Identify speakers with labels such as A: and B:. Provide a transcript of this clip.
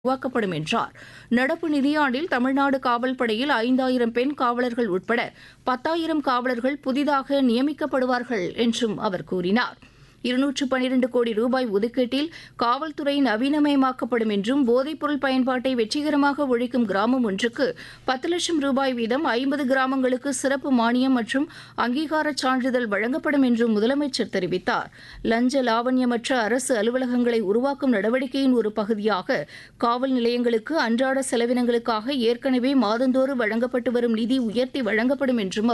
A: உருவாக்கப்படும் என்றார் நடப்பு நிதியாண்டில் தமிழ்நாடு காவல் படையில் ஐந்தாயிரம் பெண் காவலர்கள் உட்பட பத்தாயிரம் காவலர்கள் புதிதாக நியமிக்கப்படுவார்கள் என்றும் அவர் கூறினார் இருநூற்று பனிரண்டு கோடி ரூபாய் ஒதுக்கீட்டில் காவல்துறை நவீனமயமாக்கப்படும் என்றும் போதைப்பொருள் பயன்பாட்டை வெற்றிகரமாக ஒழிக்கும் கிராமம் ஒன்றுக்கு பத்து லட்சம் ரூபாய் வீதம் ஐம்பது கிராமங்களுக்கு சிறப்பு மானியம் மற்றும் அங்கீகார சான்றிதழ் வழங்கப்படும் என்றும் முதலமைச்சர் தெரிவித்தார் லஞ்ச லாவண்யமற்ற அரசு அலுவலகங்களை உருவாக்கும் நடவடிக்கையின் ஒரு பகுதியாக காவல் நிலையங்களுக்கு அன்றாட செலவினங்களுக்காக ஏற்கனவே மாதந்தோறும் வழங்கப்பட்டு வரும் நிதி உயர்த்தி வழங்கப்படும் என்றும்